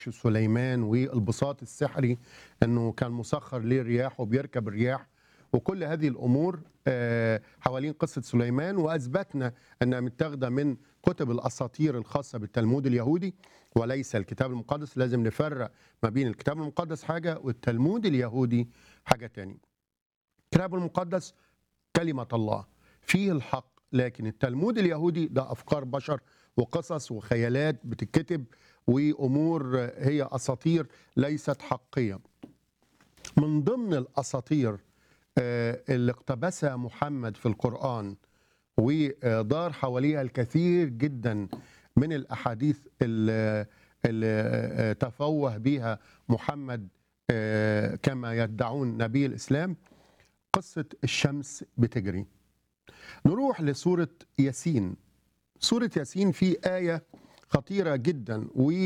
سليمان والبساط السحري انه كان مسخر ليه الرياح وبيركب الرياح وكل هذه الامور آه، حوالين قصه سليمان واثبتنا انها متاخده من كتب الاساطير الخاصه بالتلمود اليهودي وليس الكتاب المقدس لازم نفرق ما بين الكتاب المقدس حاجه والتلمود اليهودي حاجه تانية الكتاب المقدس كلمه الله فيه الحق لكن التلمود اليهودي ده افكار بشر وقصص وخيالات بتتكتب وامور هي اساطير ليست حقيه من ضمن الاساطير آه، اللي اقتبسها محمد في القران ودار حواليها الكثير جدا من الاحاديث اللي, اللي آه، تفوه بها محمد آه، كما يدعون نبي الاسلام قصه الشمس بتجري نروح لسوره ياسين سوره ياسين في ايه خطيره جدا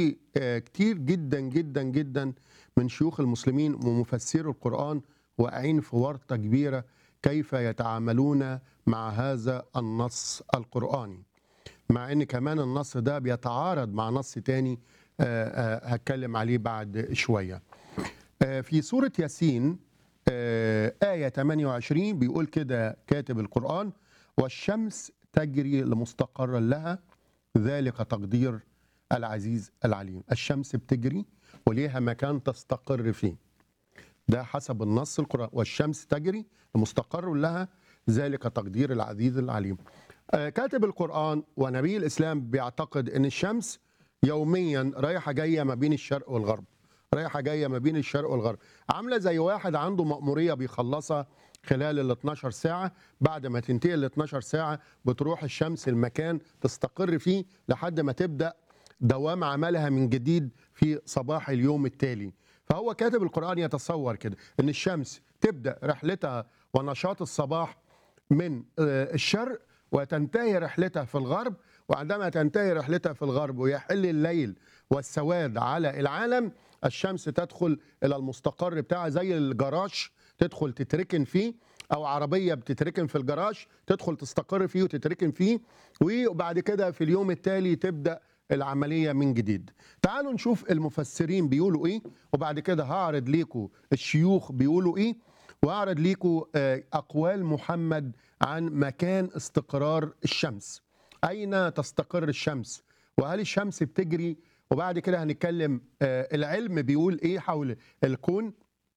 وكتير جدا جدا جدا من شيوخ المسلمين ومفسري القران واقعين في ورطه كبيره كيف يتعاملون مع هذا النص القراني مع ان كمان النص ده بيتعارض مع نص تاني آه، آه، هتكلم عليه بعد شويه آه، في سوره ياسين آه، آية 28 بيقول كده كاتب القرآن والشمس تجري لمستقر لها ذلك تقدير العزيز العليم الشمس بتجري وليها مكان تستقر فيه ده حسب النص القرآن والشمس تجري لمستقر لها ذلك تقدير العزيز العليم آه، كاتب القرآن ونبي الإسلام بيعتقد أن الشمس يوميا رايحة جاية ما بين الشرق والغرب رايحة جاية ما بين الشرق والغرب عاملة زي واحد عنده مأمورية بيخلصها خلال ال 12 ساعة بعد ما تنتهي ال 12 ساعة بتروح الشمس المكان تستقر فيه لحد ما تبدأ دوام عملها من جديد في صباح اليوم التالي فهو كاتب القرآن يتصور كده ان الشمس تبدأ رحلتها ونشاط الصباح من آه، الشرق وتنتهي رحلتها في الغرب وعندما تنتهي رحلتها في الغرب ويحل الليل والسواد على العالم الشمس تدخل الى المستقر بتاعها زي الجراج تدخل تتركن فيه او عربيه بتتركن في الجراج تدخل تستقر فيه وتتركن فيه وبعد كده في اليوم التالي تبدا العمليه من جديد تعالوا نشوف المفسرين بيقولوا ايه وبعد كده هعرض ليكم الشيوخ بيقولوا ايه واعرض ليكم آه، اقوال محمد عن مكان استقرار الشمس اين تستقر الشمس وهل الشمس بتجري وبعد كده هنتكلم آه، العلم بيقول ايه حول الكون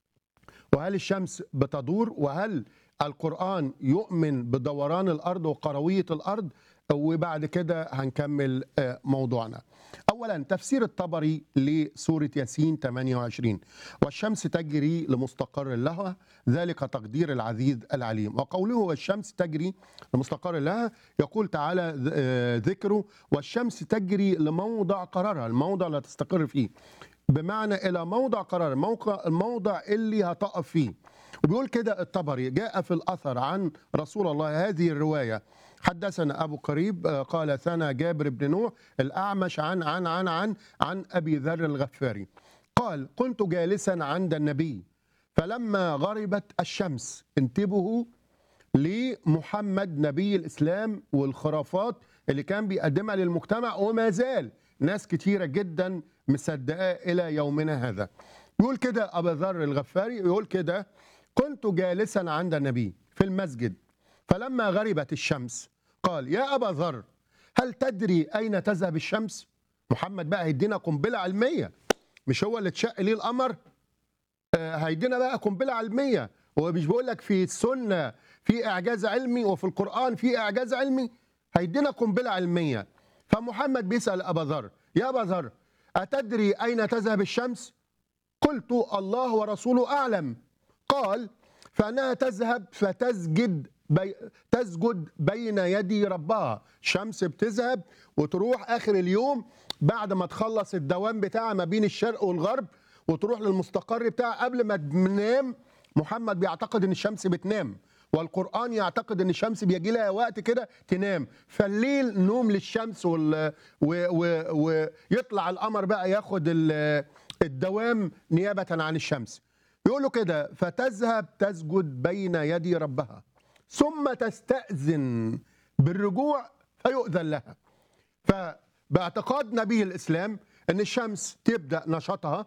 وهل الشمس بتدور وهل القرآن يؤمن بدوران الأرض وقروية الأرض وبعد كده هنكمل آه، موضوعنا أولا تفسير الطبري لسورة ياسين 28 والشمس تجري لمستقر لها ذلك تقدير العزيز العليم وقوله والشمس تجري لمستقر لها يقول تعالى ذ- آه، ذكره والشمس تجري لموضع قرارها الموضع اللي تستقر فيه بمعنى الى موضع قرار موقع الموضع اللي هتقف فيه وبيقول كده الطبري جاء في الاثر عن رسول الله هذه الروايه حدثنا ابو قريب آه، قال ثنا جابر بن نوح الاعمش عن عن عن عن عن ابي ذر الغفاري قال كنت جالسا عند النبي فلما غربت الشمس انتبهوا لمحمد نبي الاسلام والخرافات اللي كان بيقدمها للمجتمع وما زال ناس كتيره جدا مصدقاه الى يومنا هذا. يقول كده ابا ذر الغفاري يقول كده كنت جالسا عند النبي في المسجد فلما غربت الشمس قال يا ابا ذر هل تدري اين تذهب الشمس؟ محمد بقى هيدينا قنبله علميه مش هو اللي اتشق ليه القمر آه، هيدينا بقى قنبله علميه هو مش بيقول لك في السنه في اعجاز علمي وفي القران في اعجاز علمي هيدينا قنبله علميه فمحمد بيسال ابا ذر يا ابا ذر اتدري اين تذهب الشمس قلت الله ورسوله اعلم قال فانها تذهب فتسجد بي تسجد بين يدي ربها شمس بتذهب وتروح اخر اليوم بعد ما تخلص الدوام بتاعها ما بين الشرق والغرب وتروح للمستقر بتاعها قبل ما تنام محمد بيعتقد ان الشمس بتنام والقرآن يعتقد ان الشمس بيجي لها وقت كده تنام فالليل نوم للشمس وال... و... و... ويطلع القمر بقى ياخد ال... الدوام نيابة عن الشمس يقولوا كده فتذهب تسجد بين يدي ربها ثم تستأذن بالرجوع فيؤذن لها فباعتقاد نبي الإسلام ان الشمس تبدا نشاطها